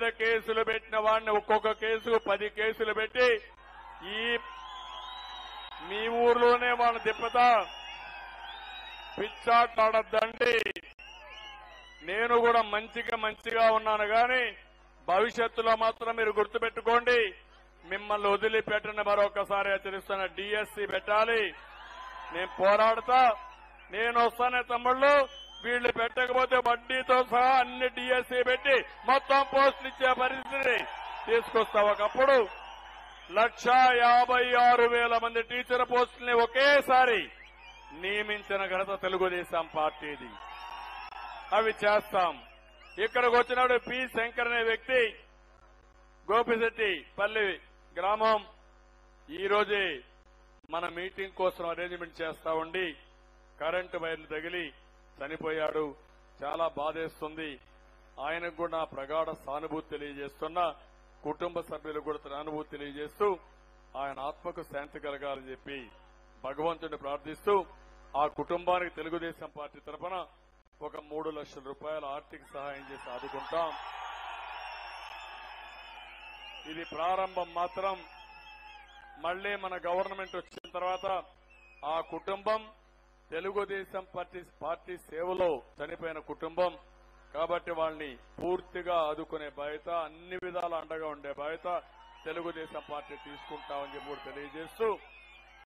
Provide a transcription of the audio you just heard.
పెద్ద కేసులు పెట్టిన వాడిని ఒక్కొక్క కేసు పది కేసులు పెట్టి ఈ మీ ఊర్లోనే వాళ్ళని తిప్పుతా పిచ్చాటాడద్దండి నేను కూడా మంచిగా మంచిగా ఉన్నాను గాని భవిష్యత్తులో మాత్రం మీరు గుర్తుపెట్టుకోండి మిమ్మల్ని వదిలిపెట్టని మరొకసారి హెచ్చరిస్తున్న డిఎస్సి పెట్టాలి నేను పోరాడతా నేను వస్తానే తమ్ముళ్ళు వీళ్ళు పెట్టకపోతే వడ్డీతో సహా అన్ని డిఎస్సి పెట్టి మొత్తం పోస్టులు ఇచ్చే పరిస్థితిని తీసుకొస్తా ఒకప్పుడు లక్ష యాభై ఆరు వేల మంది టీచర్ పోస్టుల్ని ఒకేసారి నియమించిన ఘనత తెలుగుదేశం పార్టీది అవి చేస్తాం ఇక్కడికి వచ్చినాడు పి శంకర్ అనే వ్యక్తి గోపిశెట్టి పల్లి గ్రామం ఈ రోజే మన మీటింగ్ కోసం అరేంజ్మెంట్ చేస్తా ఉండి కరెంటు వైర్లు తగిలి చనిపోయాడు చాలా బాధేస్తుంది ఆయనకు కూడా నా ప్రగాఢ సానుభూతి తెలియజేస్తున్నా కుటుంబ సభ్యులకు కూడా సానుభూతి తెలియజేస్తూ ఆయన ఆత్మకు శాంతి కలగాలని చెప్పి భగవంతుడిని ప్రార్థిస్తూ ఆ కుటుంబానికి తెలుగుదేశం పార్టీ తరఫున ఒక మూడు లక్షల రూపాయల ఆర్థిక సహాయం చేసి ఆదుకుంటాం ఇది ప్రారంభం మాత్రం మళ్లీ మన గవర్నమెంట్ వచ్చిన తర్వాత ఆ కుటుంబం తెలుగుదేశం పార్టీ పార్టీ సేవలో చనిపోయిన కుటుంబం కాబట్టి వాళ్ళని పూర్తిగా ఆదుకునే బాధ్యత అన్ని విధాల అండగా ఉండే బాధ్యత తెలుగుదేశం పార్టీ తీసుకుంటామని చెప్పి కూడా తెలియజేస్తూ